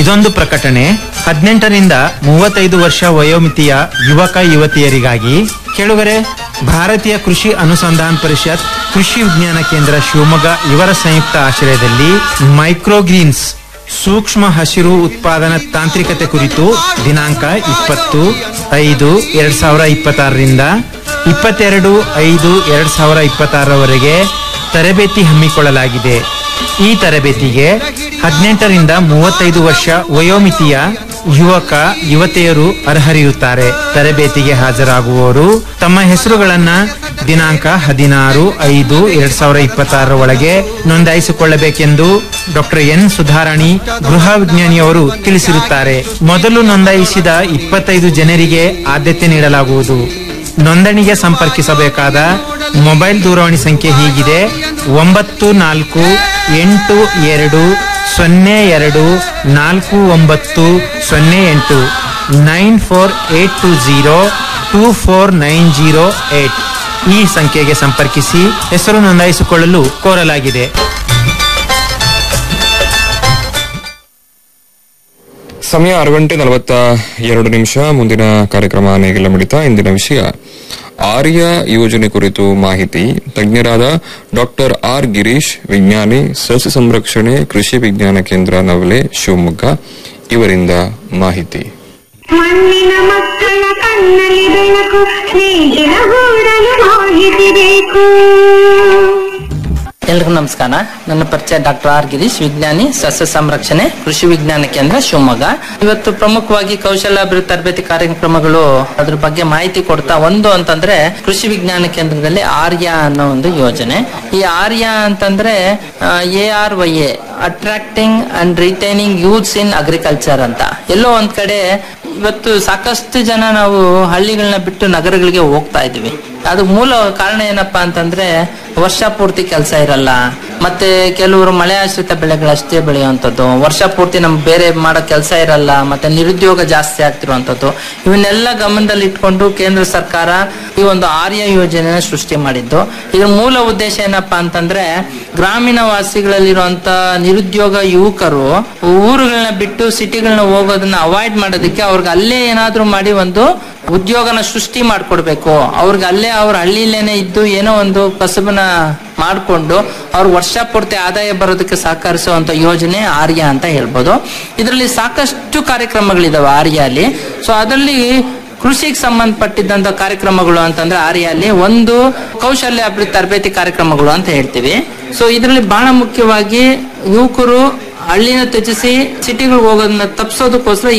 ಇದೊಂದು ಪ್ರಕಟಣೆ ಹದಿನೆಂಟರಿಂದ ಮೂವತ್ತೈದು ವರ್ಷ ವಯೋಮಿತಿಯ ಯುವಕ ಯುವತಿಯರಿಗಾಗಿ ಕೇಳುಗರೆ ಭಾರತೀಯ ಕೃಷಿ ಅನುಸಂಧಾನ ಪರಿಷತ್ ಕೃಷಿ ವಿಜ್ಞಾನ ಕೇಂದ್ರ ಶಿವಮೊಗ್ಗ ಇವರ ಸಂಯುಕ್ತ ಆಶ್ರಯದಲ್ಲಿ ಮೈಕ್ರೋಗ್ರೀನ್ಸ್ ಸೂಕ್ಷ್ಮ ಹಸಿರು ಉತ್ಪಾದನಾ ತಾಂತ್ರಿಕತೆ ಕುರಿತು ದಿನಾಂಕ ಇಪ್ಪತ್ತು ಐದು ಎರಡ್ ಸಾವಿರ ಇಪ್ಪತ್ತಾರರಿಂದ ಇಪ್ಪತ್ತೆರಡು ಐದು ಎರಡ್ ಸಾವಿರ ಇಪ್ಪತ್ತಾರರವರೆಗೆ ತರಬೇತಿ ಹಮ್ಮಿಕೊಳ್ಳಲಾಗಿದೆ ಈ ತರಬೇತಿಗೆ ಹದಿನೆಂಟರಿಂದ ಮೂವತ್ತೈದು ವರ್ಷ ವಯೋಮಿತಿಯ ಯುವಕ ಯುವತಿಯರು ಅರ್ಹರಿರುತ್ತಾರೆ ತರಬೇತಿಗೆ ಹಾಜರಾಗುವವರು ತಮ್ಮ ಹೆಸರುಗಳನ್ನ ದಿನಾಂಕ ಹದಿನಾರು ಐದು ಎರಡ್ ಸಾವಿರ ಇಪ್ಪತ್ತಾರರ ಒಳಗೆ ನೋಂದಾಯಿಸಿಕೊಳ್ಳಬೇಕೆಂದು ಡಾಕ್ಟರ್ ಎನ್ ಸುಧಾರಾಣಿ ಗೃಹ ವಿಜ್ಞಾನಿಯವರು ತಿಳಿಸಿರುತ್ತಾರೆ ಮೊದಲು ನೋಂದಾಯಿಸಿದ ಇಪ್ಪತ್ತೈದು ಜನರಿಗೆ ಆದ್ಯತೆ ನೀಡಲಾಗುವುದು ನೋಂದಣಿಗೆ ಸಂಪರ್ಕಿಸಬೇಕಾದ ಮೊಬೈಲ್ ದೂರವಾಣಿ ಸಂಖ್ಯೆ ಹೀಗಿದೆ ಒಂಬತ್ತು ನಾಲ್ಕು ಎಂಟು ಎರಡು ಸೊನ್ನೆ ಎರಡು ನಾಲ್ಕು ಒಂಬತ್ತು ಸೊನ್ನೆ ಎಂಟು nine four eight two zero two four nine zero eight ಈ ಸಂಖ್ಯೆಗೆ ಸಂಪರ್ಕಿಸಿ ಹೆಸರು ನೋಂದಾಯಿಸಿಕೊಳ್ಳಲು ಕೋರಲಾಗಿದೆ ಸಮಯ ಆರು ಗಂಟೆ ನಲವತ್ತ ಎರಡು ನಿಮಿಷ ಮುಂದಿನ ಕಾರ್ಯಕ್ರಮ ನೇಗಿಲ ಮಿಡಿತ ಇಂದಿನ ವಿಷಯ ಆರ್ಯ ಯೋಜನೆ ಕುರಿತು ಮಾಹಿತಿ ತಜ್ಞರಾದ ಡಾಕ್ಟರ್ ಆರ್ ಗಿರೀಶ್ ವಿಜ್ಞಾನಿ ಸಸ್ಯ ಸಂರಕ್ಷಣೆ ಕೃಷಿ ವಿಜ್ಞಾನ ಕೇಂದ್ರ ನವಲೆ ಶಿವಮೊಗ್ಗ ಇವರಿಂದ ಮಾಹಿತಿ ಮಣ್ಣಿನ ಮಕ್ಕಳ ಕಣ್ಣಲ್ಲಿ ಬೆಳಕು ಸ್ನೇಹಿತರ ಗೂಡಲು ಮಾಹಿತಿ ಬೇಕು ಎಲ್ರಿಗೂ ನಮಸ್ಕಾರ ನನ್ನ ಪರಿಚಯ ಡಾಕ್ಟರ್ ಆರ್ ಗಿರೀಶ್ ವಿಜ್ಞಾನಿ ಸಸ್ಯ ಸಂರಕ್ಷಣೆ ಕೃಷಿ ವಿಜ್ಞಾನ ಕೇಂದ್ರ ಶಿವಮೊಗ್ಗ ಇವತ್ತು ಪ್ರಮುಖವಾಗಿ ಕೌಶಲ್ಯಾಭಿವೃದ್ಧಿ ತರಬೇತಿ ಕಾರ್ಯಕ್ರಮಗಳು ಅದ್ರ ಬಗ್ಗೆ ಮಾಹಿತಿ ಕೊಡ್ತಾ ಒಂದು ಅಂತಂದ್ರೆ ಕೃಷಿ ವಿಜ್ಞಾನ ಕೇಂದ್ರದಲ್ಲಿ ಆರ್ಯ ಅನ್ನೋ ಒಂದು ಯೋಜನೆ ಈ ಆರ್ಯ ಅಂತಂದ್ರೆ A R Y A attracting and retaining youths in agriculture ಅಂತ ಎಲ್ಲೋ ಒಂದ್ ಕಡೆ ಇವತ್ತು ಸಾಕಷ್ಟು ಜನ ನಾವು ಹಳ್ಳಿಗಳನ್ನ ಬಿಟ್ಟು ನಗರಗಳಿಗೆ ಹೋಗ್ತಾ ಇದೀವಿ ಅದು ಮೂಲ ಕಾರಣ ಏನಪ್ಪಾ ಅಂತಂದ್ರೆ ವರ್ಷ ಪೂರ್ತಿ ಕೆಲಸ ಇರಲ್ಲ ಮತ್ತೆ ಕೆಲವರು ಮಳೆ ಆಶ್ರಿತ ಬೆಳೆಗಳಷ್ಟೇ ಬೆಳೆಯುವಂಥದ್ದು ವರ್ಷ ಪೂರ್ತಿ ನಮ್ಗೆ ಬೇರೆ ಮಾಡೋ ಕೆಲಸ ಇರಲ್ಲ ಮತ್ತೆ ನಿರುದ್ಯೋಗ ಜಾಸ್ತಿ ಆಗ್ತಿರುವಂಥದ್ದು ಇವನ್ನೆಲ್ಲ ಗಮನದಲ್ಲಿ ಇಟ್ಕೊಂಡು ಕೇಂದ್ರ ಸರ್ಕಾರ ಈ ಒಂದು ಆರ್ಯ ಯೋಜನೆನ ಸೃಷ್ಟಿ ಮಾಡಿದ್ದು ಇದ್ರ ಮೂಲ ಉದ್ದೇಶ ಏನಪ್ಪಾ ಅಂತಂದ್ರೆ ಗ್ರಾಮೀಣ ವಾಸಿಗಳಲ್ಲಿರುವಂತ ನಿರುದ್ಯೋಗ ಯುವಕರು ಊರುಗಳನ್ನ ಬಿಟ್ಟು ಸಿಟಿಗಳನ್ನ ಹೋಗೋದನ್ನ ಅವಾಯ್ಡ್ ಮಾಡೋದಕ್ಕೆ ಅವ್ರಿಗೆ ಅಲ್ಲೇ ಏನಾದ್ರೂ ಮಾಡಿ ಒಂದು ಉದ್ಯೋಗನ ಸೃಷ್ಟಿ ಮಾಡ್ಕೊಡ್ಬೇಕು ಅವ್ರಿಗೆ ಅಲ್ಲೇ ಅವ್ರ ಹಳ್ಳಿಲೇನೆ ಇದ್ದು ಏನೋ ಒಂದು ಕಸಬನ ಮಾಡಿಕೊಂಡು ಅವ್ರ ವರ್ಷ ಪೂರ್ತಿ ಆದಾಯ ಬರೋದಕ್ಕೆ ಸಹಕರಿಸುವಂತ ಯೋಜನೆ ಆರ್ಯ ಅಂತ ಹೇಳ್ಬೋದು ಇದರಲ್ಲಿ ಸಾಕಷ್ಟು ಕಾರ್ಯಕ್ರಮಗಳಿದಾವೆ ಆರ್ಯ ಅಲ್ಲಿ ಸೊ ಅದರಲ್ಲಿ ಕೃಷಿಗೆ ಸಂಬಂಧಪಟ್ಟಿದ್ದಂತ ಕಾರ್ಯಕ್ರಮಗಳು ಅಂತಂದ್ರೆ ಆರ್ಯಲ್ಲಿ ಒಂದು ಕೌಶಲ್ಯ ಅಭಿವೃದ್ಧಿ ತರಬೇತಿ ಕಾರ್ಯಕ್ರಮಗಳು ಅಂತ ಹೇಳ್ತೀವಿ ಸೊ ಇದರಲ್ಲಿ ಬಹಳ ಮುಖ್ಯವಾಗಿ ಯುವಕರು ಹಳ್ಳಿನ ತ್ಯಜಿಸಿ ಸಿಟಿಗಳಿಗೆ ಹೋಗೋದನ್ನ ತಪ್ಪಿಸೋದಕ್ಕೋಸ್ಕರ